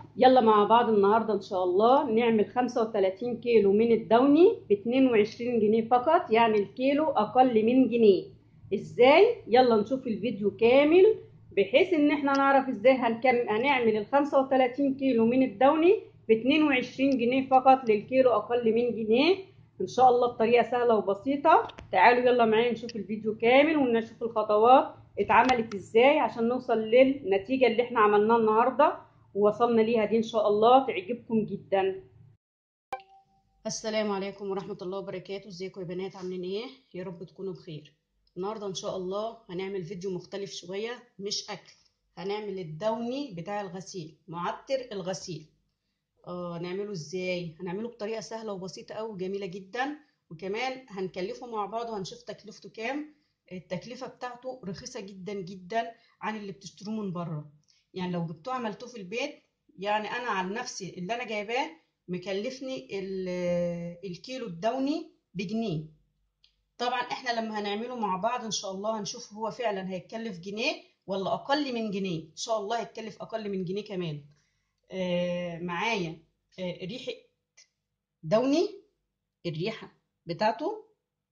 يلا مع بعض النهارده ان شاء الله نعمل 35 كيلو من الدوني ب 22 جنيه فقط يعني الكيلو اقل من جنيه ازاي يلا نشوف الفيديو كامل بحيث ان احنا نعرف ازاي هنكمل هنعمل ال 35 كيلو من الدوني ب 22 جنيه فقط للكيلو اقل من جنيه ان شاء الله بطريقه سهله وبسيطه تعالوا يلا معايا نشوف الفيديو كامل ونشوف الخطوات اتعملت ازاي عشان نوصل للنتيجه اللي احنا عملناها النهارده ووصلنا ليها دي ان شاء الله تعجبكم جدا السلام عليكم ورحمه الله وبركاته ازيكم يا بنات عاملين ايه يا رب تكونوا بخير النهارده ان شاء الله هنعمل فيديو مختلف شويه مش اكل هنعمل الدوني بتاع الغسيل معطر الغسيل اه نعمله ازاي هنعمله بطريقه سهله وبسيطه قوي وجميله جدا وكمان هنكلفه مع بعض وهنشوف تكلفته كام التكلفه بتاعته رخيصه جدا جدا عن اللي بتشتروه من بره يعني لو جبتوه عملتوه في البيت يعني انا عن نفسي اللي انا جايباه مكلفني الكيلو الدوني بجنيه طبعا احنا لما هنعمله مع بعض ان شاء الله هنشوف هو فعلا هيتكلف جنيه ولا اقل من جنيه ان شاء الله هيتكلف اقل من جنيه كمان آه معايا آه ريحه دوني الريحه بتاعته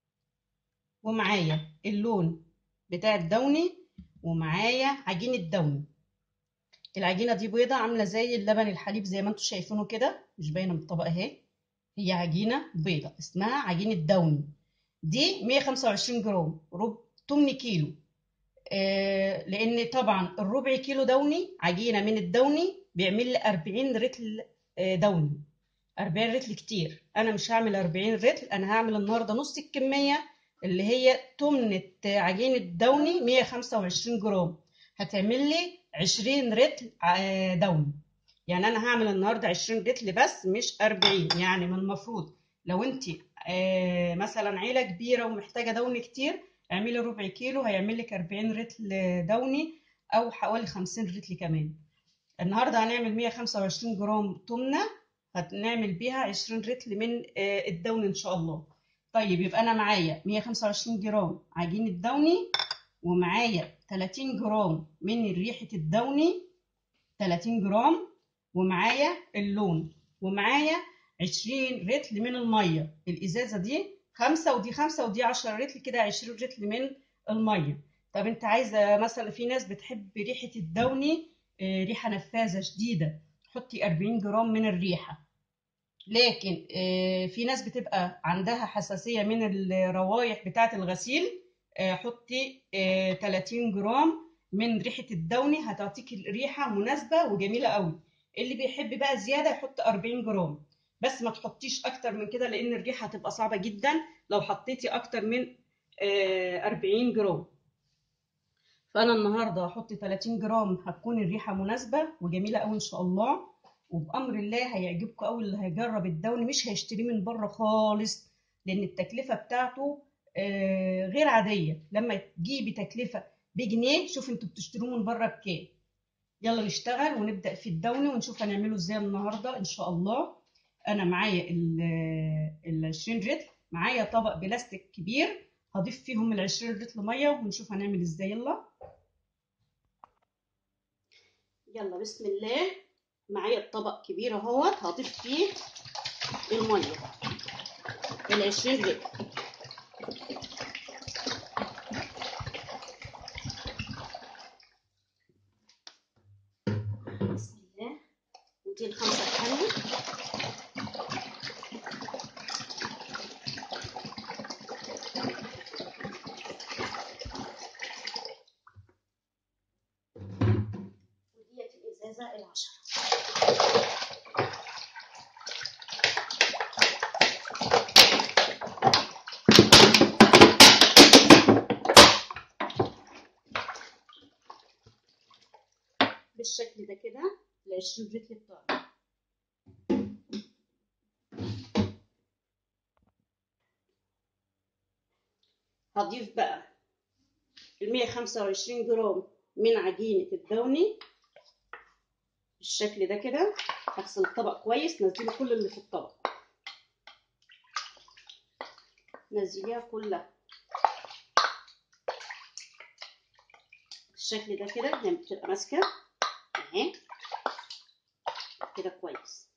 ومعايا اللون بتاع الدوني ومعايا عجينه دوني العجينه دي بيضه عامله زي اللبن الحليب زي ما انتم شايفينه كده مش باينه من الطبق اهي هي عجينه بيضه اسمها عجينه دوني دي 125 جرام ربع 8 كيلو آه لان طبعا الربع كيلو دوني عجينه من الدوني بيعمل لي 40 رتل آه دوني 40 رتل كتير انا مش هعمل 40 رتل انا هعمل النهارده نص الكميه اللي هي تمنه عجينه دوني 125 جرام هتعمل لي 20 رتل دوني يعني انا هعمل النهارده 20 رتل بس مش 40 يعني من المفروض لو انت آه مثلا عيله كبيره ومحتاجه دوني كتير اعملي ربع كيلو هيعمل لك 40 رتل دوني او حوالي 50 رتل كمان النهارده هنعمل 125 جرام تمنه هنعمل بيها 20 رتل من آه الدوني ان شاء الله طيب يبقى انا معايا 125 جرام عجينه دوني ومعايا 30 جرام من ريحه الدوني 30 جرام ومعايا اللون ومعايا 20 رتل من الميه الازازه دي خمسة ودي خمسة ودي 10 رتل كده 20 رتل من الميه طب انت عايزه مثلا في ناس بتحب ريحه الدوني ريحه نفاذه شديده حطي 40 جرام من الريحه لكن في ناس بتبقى عندها حساسيه من الروايح بتاعه الغسيل حطي 30 جرام من ريحه الدوني هتعطيك ريحه مناسبه وجميله قوي اللي بيحب بقى زياده يحط 40 جرام بس ما تحطيش اكتر من كده لان الريحه هتبقى صعبه جدا لو حطيتي اكتر من 40 جرام فانا النهارده هحط 30 جرام هتكون الريحه مناسبه وجميله قوي ان شاء الله وبامر الله هيعجبكم قوي اللي هيجرب الدوني مش هيشتريه من بره خالص لان التكلفه بتاعته غير عاديه لما تجيبي تكلفه بجنيه شوف انتوا بتشتروه من بره بكام يلا نشتغل ونبدا في الدوني ونشوف هنعمله ازاي النهارده ان شاء الله انا معايا ال 20 رتل معايا طبق بلاستيك كبير هضيف فيهم ال 20 رتل ميه ونشوف هنعمل ازاي يلا يلا بسم الله معايا الطبق كبير اهوت هضيف فيه الميه ال 20 رتل بسم الله ودي الخمسه الثانيه وديت الازازه العشره بالشكل ده كده ال 20 رتل بتوعي هضيف بقى ال 125 جرام من عجينة الدوني بالشكل ده كده هغسل الطبق كويس نزلي كل اللي في الطبق نزليها كلها بالشكل ده كده زي ما بتبقى ماسكه اهي كده كويس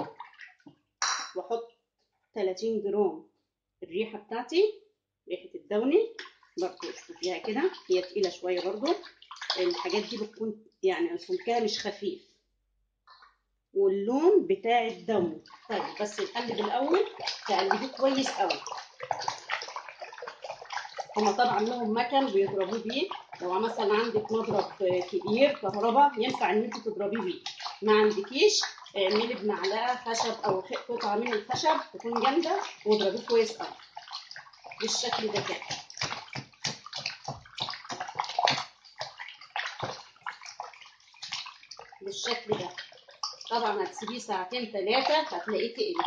واحط 30 جرام الريحه بتاعتي ريحه الدوني برضو فيها كده هي تقيله شويه برضو الحاجات دي بتكون يعني سمكها مش خفيف واللون بتاع الدوني طيب بس نقلب الاول تقلبيه كويس قوي هما طبعا لهم مكن بيضربوه بيه لو مثلا عندك مضرب كبير كهرباء ينفع ان انت تضربيه بيه ما عندكيش اعملي بمعلقه خشب او قطعه من الخشب تكون جامده واضربيه كويس قوي بالشكل ده كده بالشكل ده طبعا هتسيبيه ساعتين ثلاثه هتلاقيه تقلي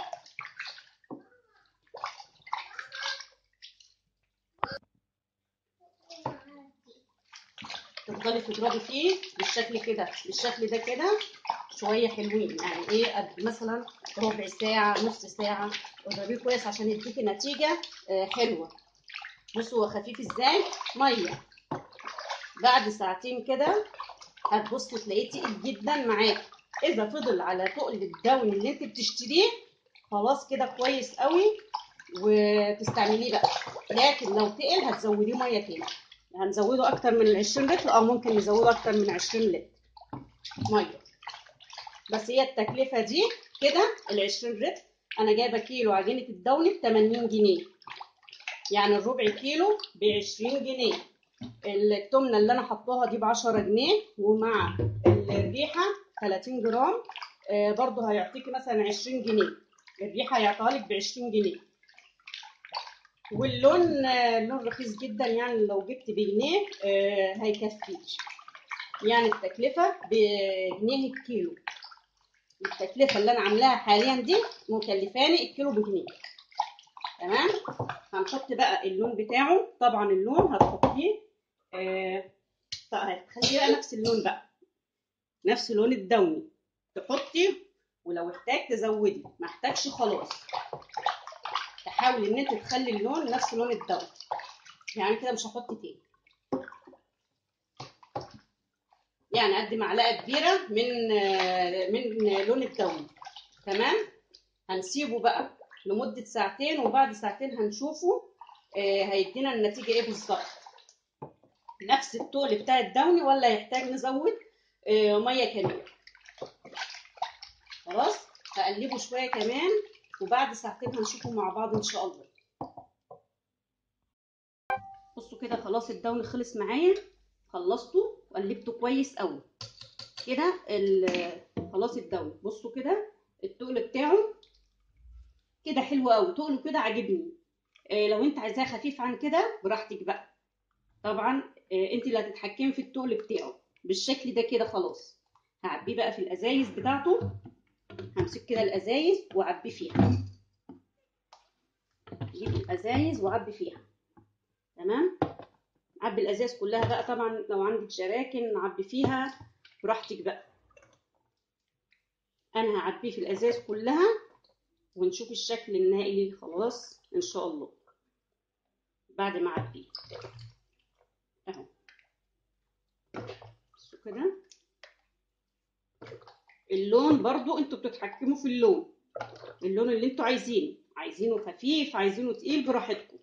تفضلي تضربي فيه بالشكل كده بالشكل ده كده شويه حلوين يعني ايه قد مثلا ربع ساعه نص ساعه اضربيه كويس عشان يديكي نتيجه آه حلوه بصوا هو خفيف ازاي ميه بعد ساعتين كده هتبصي تلاقيه تقيل جدا معاكي اذا فضل على تقل الدون اللي انت بتشتريه خلاص كده كويس قوي وتستعمليه بقى لكن لو تقل هتزوديه ميه تاني هنزوده اكتر من ال 20 لتر او ممكن نزوده اكتر من 20 لتر ميه بس هي التكلفه دي كده ال 20 لتر انا جايبه كيلو عجينه الدوني ب 80 جنيه يعني الربع كيلو ب 20 جنيه التمنه اللي انا حطاها دي ب 10 جنيه ومع الريحه 30 جرام آه برضو هيعطيكي مثلا 20 جنيه الريحه هيعطيها لك ب 20 جنيه واللون آه لون رخيص جدا يعني لو جبت بجنيه آه هيكفيك يعني التكلفه بجنيه الكيلو التكلفه اللي انا عاملاها حاليا دي مكلفاني الكيلو بجنيه تمام هنحط بقى اللون بتاعه طبعا اللون هتحطيه آه هتخليه بقى نفس اللون بقى نفس لون الدوني تحطي ولو احتاج تزودي ما احتاجش خلاص تحاولي ان انت تخلي اللون نفس لون الدوني يعني كده مش هحط تاني يعني قد معلقه كبيره من من لون الدوني تمام هنسيبه بقى لمده ساعتين وبعد ساعتين هنشوفه هيدينا النتيجه ايه بالظبط نفس التقل بتاع الدوني ولا يحتاج نزود ميه كمان خلاص هقلبه شويه كمان وبعد ساعتين هنشوفه مع بعض ان شاء الله بصوا كده خلاص الدوني خلص معايا خلصته وقلبته كويس قوي كده خلاص الدوني بصوا كده التقل بتاعه كده حلو قوي تقله كده عاجبني إيه لو انت عايزاه خفيف عن كده براحتك بقى طبعا إيه انت اللي هتتحكمي في التقل بتاعه بالشكل ده كده خلاص هعبيه بقى في الازايز بتاعته همسك كده الازايز واعبيه فيها اجيب الازايز واعبي فيها تمام عبي الازايز كلها بقى طبعا لو عندك جراكن عبي فيها براحتك بقى انا هعبيه في الازايز كلها ونشوف الشكل النهائي خلاص ان شاء الله بعد ما اعبيه اهو بصوا كده اللون برضو انتوا بتتحكموا في اللون اللون اللي انتوا عايزينه عايزينه خفيف عايزينه تقيل براحتكم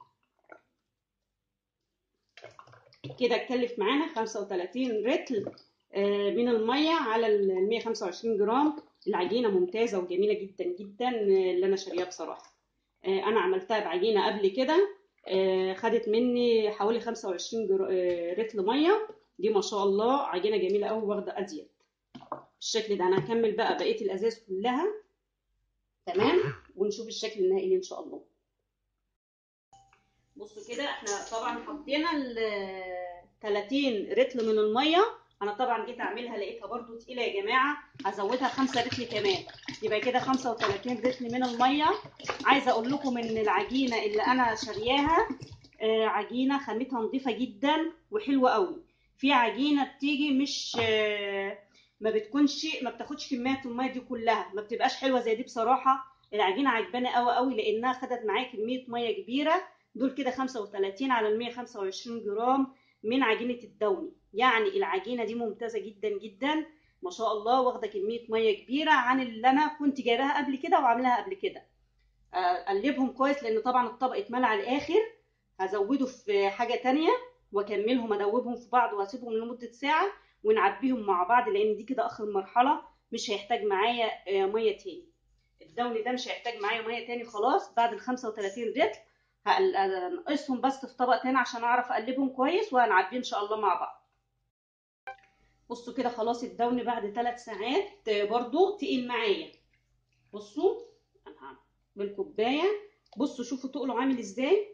كده اتكلف معانا 35 رتل من الميه على ال 125 جرام العجينه ممتازه وجميله جدا جدا اللي انا شاريها بصراحه انا عملتها بعجينه قبل كده خدت مني حوالي 25 رتل ميه دي ما شاء الله عجينه جميله قوي واخده ازيد بالشكل ده انا هكمل بقى بقيه الازاز كلها تمام ونشوف الشكل النهائي ان شاء الله بصوا كده احنا طبعا حطينا ال 30 رتل من الميه انا طبعا جيت اعملها لقيتها برضو تقيله يا جماعه هزودها 5 رتل كمان يبقى كده 35 رتل من الميه عايزه اقول لكم ان العجينه اللي انا شارياها آه عجينه خامتها نظيفه جدا وحلوه قوي في عجينه بتيجي مش آه ما بتكونش ما بتاخدش كميه الميه دي كلها ما بتبقاش حلوه زي دي بصراحه العجينه عجبانه قوي قوي لانها خدت معايا كميه ميه كبيره دول كده 35 على ال 125 جرام من عجينه الدوني يعني العجينه دي ممتازه جدا جدا ما شاء الله واخده كميه ميه كبيره عن اللي انا كنت جايباها قبل كده وعاملاها قبل كده اقلبهم كويس لان طبعا الطبق اتملى على الاخر هزوده في حاجه تانية واكملهم ادوبهم في بعض واسيبهم لمده ساعه ونعبيهم مع بعض لان دي كده اخر مرحله مش هيحتاج معايا ميه تاني الدون ده مش هيحتاج معايا ميه تاني خلاص بعد ال 35 رتل هنقصهم بس في طبق تاني عشان اعرف اقلبهم كويس وهنعبيه ان شاء الله مع بعض بصوا كده خلاص الدون بعد 3 ساعات برضو تقيل معايا بصوا انا هعمل بالكوبايه بصوا شوفوا تقله عامل ازاي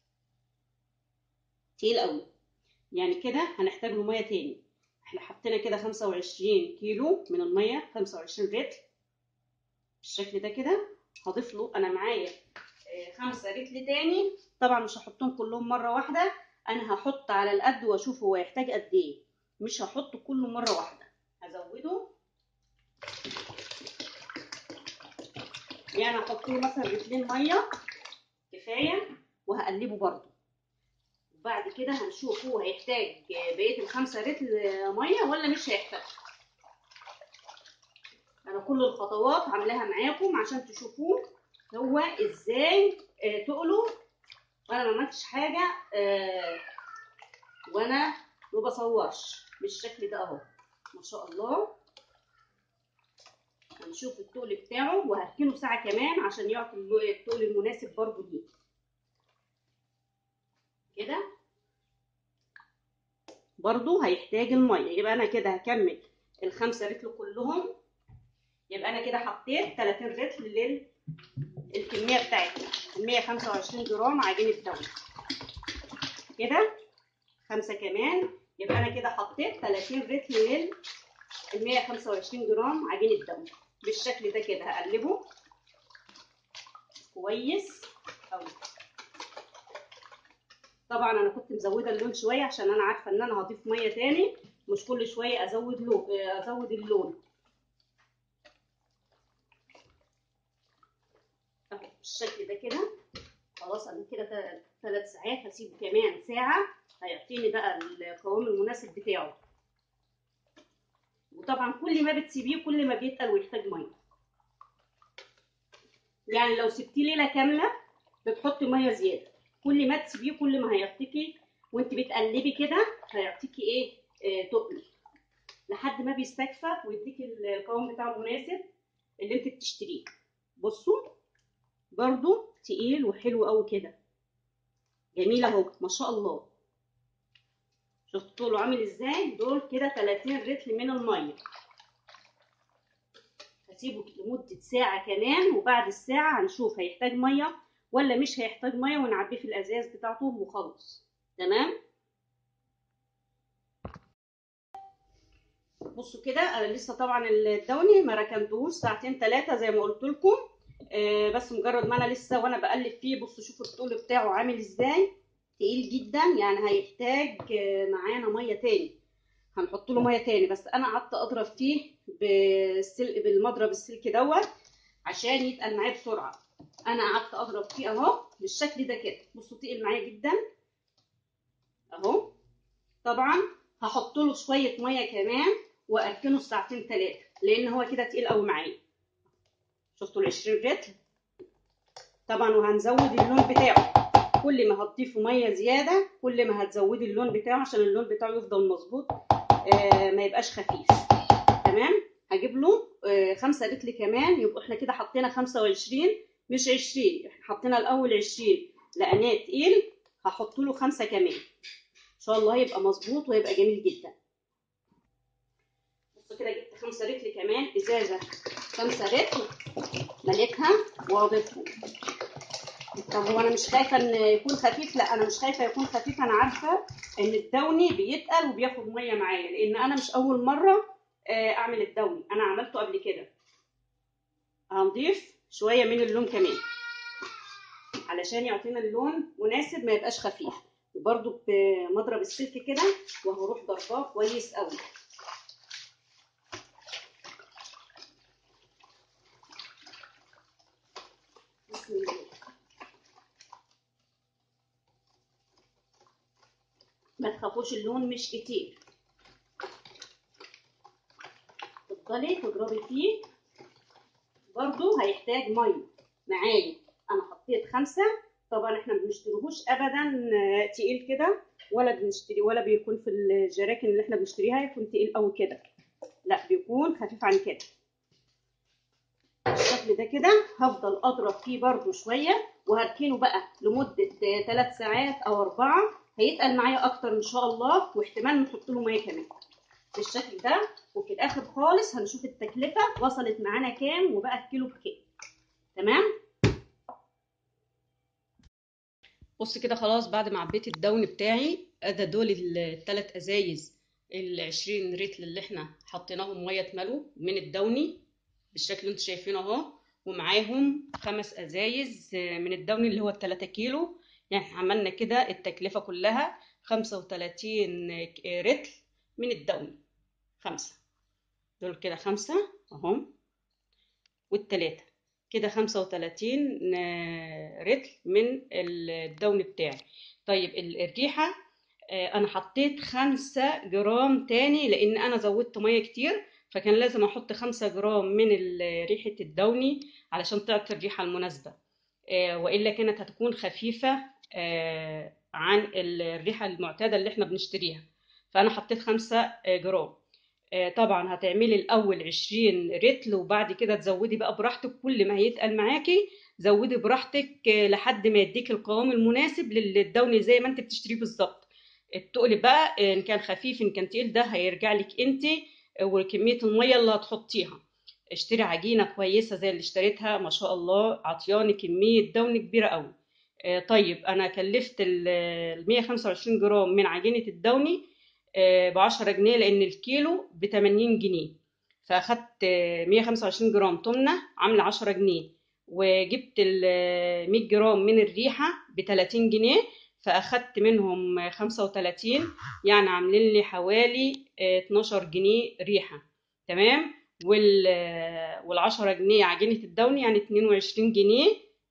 تقيل قوي يعني كده هنحتاج له ميه تاني احنا حطينا كده 25 كيلو من الميه 25 رتل بالشكل ده كده هضيف له انا معايا خمسة رتل تاني طبعا مش هحطهم كلهم مره واحده انا هحط على القد واشوف هو يحتاج قد ايه مش هحط كله مره واحده هزوده يعني هحط له مثلا رتلين ميه كفايه وهقلبه برده وبعد كده هنشوف هو هيحتاج بقيه الخمسة رتل ميه ولا مش هيحتاج انا كل الخطوات عاملاها معاكم عشان تشوفوه هو ازاي آه تقلوا وانا ما عملتش حاجه آه وانا ما بصورش بالشكل ده اهو ما شاء الله هنشوف التقل بتاعه وهركنه ساعه كمان عشان يعطي التقل المناسب برضو ليه كده برضو هيحتاج الميه يبقى انا كده هكمل الخمسه رتل كلهم يبقى انا كده حطيت 30 رتل لل الكميه بتاعتنا 125 جرام عجينه دون كده خمسه كمان يبقى انا كده حطيت 30 رتل لل 125 جرام عجينه دون بالشكل ده كده هقلبه كويس قوي طبعا انا كنت مزوده اللون شويه عشان انا عارفه ان انا هضيف ميه تاني مش كل شويه ازود لون ازود اللون بالشكل ده كده خلاص انا كده ثلاث ساعات هسيبه كمان ساعه هيعطيني بقى القوام المناسب بتاعه وطبعا كل ما بتسيبيه كل ما بيتقل ويحتاج ميه يعني لو سبتيه ليله كامله بتحطي ميه زياده كل ما تسيبيه كل ما هيعطيكي وانت بتقلبي كده هيعطيكي ايه آه تقل لحد ما بيستكفى ويديكي القوام بتاعه المناسب اللي انت بتشتريه بصوا برضو تقيل وحلو قوي كده جميل اهو ما شاء الله شفتوا طوله عامل ازاي دول كده 30 رتل من الميه هسيبه لمده ساعه كمان وبعد الساعه هنشوف هيحتاج ميه ولا مش هيحتاج ميه ونعبيه في الازاز بتاعته وخلاص تمام بصوا كده انا لسه طبعا الدوني ما ركنتهوش ساعتين ثلاثه زي ما قلت لكم آه بس مجرد ما انا لسه وانا بقلب فيه بصوا شوفوا الطول بتاعه عامل ازاي تقيل جدا يعني هيحتاج آه معانا ميه تاني هنحط له ميه تاني بس انا قعدت اضرب فيه بالسلك بالمضرب السلك دوت عشان يتقل معايا بسرعه انا قعدت اضرب فيه اهو بالشكل ده كده بصوا تقل معايا جدا اهو طبعا هحط له شويه ميه كمان واركنه ساعتين ثلاثه لان هو كده تقيل قوي معايا شفتوا ال 20 رتل طبعا وهنزود اللون بتاعه كل ما هتضيفوا ميه زياده كل ما هتزودي اللون بتاعه عشان اللون بتاعه يفضل مظبوط آه ما يبقاش خفيف تمام هجيب له آه خمسة رتل كمان يبقوا احنا كده حطينا 25 مش 20 احنا حطينا الاول 20 لقيناه تقيل هحط له خمسة كمان ان شاء الله هيبقى مظبوط وهيبقى جميل جدا بصوا كده جبت خمسة رتل كمان ازازه خمسة رتل مليتها واضيفهم طب هو انا مش خايفه ان يكون خفيف لا انا مش خايفه يكون خفيف انا عارفه ان الدوني بيتقل وبياخد ميه معايا لان انا مش اول مره اعمل الدوني انا عملته قبل كده هنضيف شويه من اللون كمان علشان يعطينا اللون مناسب ما يبقاش خفيف وبرده بمضرب السلك كده وهروح ضرباه كويس قوي بسم الله ما تخافوش اللون مش كتير تفضلي تضربي فيه برضو هيحتاج ميه معايا انا حطيت خمسة طبعا احنا ما بنشتريهوش ابدا آه، تقيل كده ولا بنشتري ولا بيكون في الجراكن اللي احنا بنشتريها يكون تقيل قوي كده لا بيكون خفيف عن كده بالشكل ده كده هفضل اضرب فيه برضو شويه وهركنه بقى لمده 3 ساعات او 4 هيتقل معايا اكتر ان شاء الله واحتمال نحط له ميه كمان بالشكل ده وفي الاخر خالص هنشوف التكلفه وصلت معانا كام وبقى الكيلو بكام تمام بص كده خلاص بعد ما عبيت الدون بتاعي ادى دول الثلاث ازايز ال 20 ريتل اللي احنا حطيناهم ميه اتملوا من الدوني بالشكل اللي انتوا شايفينه اهو ومعاهم خمس ازايز من الدوني اللي هو 3 كيلو يعني احنا عملنا كده التكلفه كلها 35 ريتل من الدوني خمسة دول كده خمسة اهم والتلاتة كده خمسة وتلاتين رتل من الدون بتاعي طيب ال- الريحة آه، انا حطيت خمسة جرام تاني لان انا زودت مية كتير فكان لازم احط خمسة جرام من ال- ريحة الدوني علشان تعطي الريحة المناسبة آه، والا كانت هتكون خفيفة آه، عن الريحة المعتادة اللي احنا بنشتريها فانا حطيت خمسة آه، جرام آه، طبعا هتعملي الاول 20 رتل وبعد كده تزودي بقى براحتك كل ما هيتقل معاكي زودي براحتك آه، لحد ما يديك القوام المناسب للدوني زي ما انت بتشتريه بالظبط التقل بقى آه، ان كان خفيف ان كان تقيل ده هيرجع لك انت آه، وكميه الميه اللي هتحطيها اشتري عجينه كويسه زي اللي اشتريتها ما شاء الله عطياني كميه دوني كبيره قوي آه، طيب انا كلفت ال ال 125 جرام من عجينه الدوني ب 10 جنيه لان الكيلو ب 80 جنيه فاخدت آه، 125 جرام تمنه عامله 10 جنيه وجبت ال 100 جرام من الريحه ب 30 جنيه فاخدت منهم 35 يعني عاملين لي حوالي آه، 12 جنيه ريحه تمام وال وال 10 جنيه عجينه الدوني يعني 22 جنيه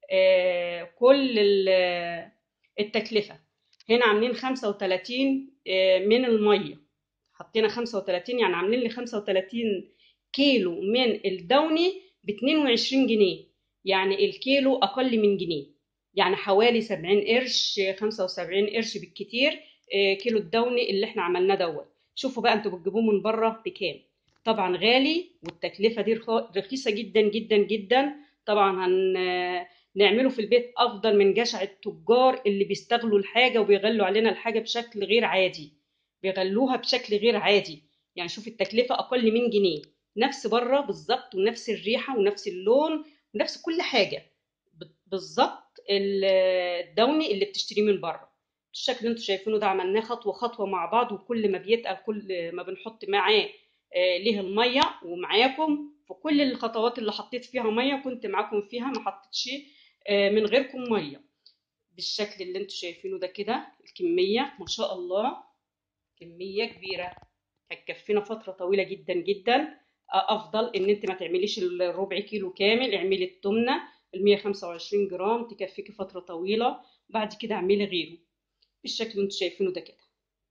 آه، كل ال- التكلفه هنا عاملين 35 آه، من الميه حطينا 35 يعني عاملين لي 35 كيلو من الدوني ب 22 جنيه يعني الكيلو اقل من جنيه يعني حوالي 70 قرش 75 قرش بالكتير آه، كيلو الدوني اللي احنا عملناه دوت شوفوا بقى انتوا بتجيبوه من بره بكام طبعا غالي والتكلفه دي رخ- رخيصه جدا جدا جدا طبعا هن نعمله في البيت افضل من جشع التجار اللي بيستغلوا الحاجه وبيغلوا علينا الحاجه بشكل غير عادي بيغلوها بشكل غير عادي يعني شوف التكلفه اقل من جنيه نفس بره بالظبط ونفس الريحه ونفس اللون ونفس كل حاجه ب- بالظبط ال- الدوني اللي بتشتريه من بره الشكل اللي انتوا شايفينه ده عملناه خطوه خطوه مع بعض وكل ما بيتقل كل ما بنحط معاه آه، ليه الميه ومعاكم في كل الخطوات اللي حطيت فيها ميه كنت معاكم فيها ما حطيتش آه، من غيركم ميه بالشكل اللي انتوا شايفينه ده كده الكميه ما شاء الله كميه كبيره هتكفينا فتره طويله جدا جدا آه، افضل ان انت ما تعمليش الربع كيلو كامل اعملي التمنه ال 125 جرام تكفيكي فتره طويله بعد كده اعملي غيره بالشكل اللي انتوا شايفينه ده كده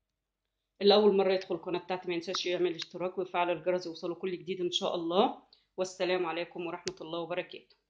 اللي اول مره يدخل القناه بتاعتي ما ينساش يعمل اشتراك ويفعل الجرس يوصله كل جديد ان شاء الله والسلام عليكم ورحمه الله وبركاته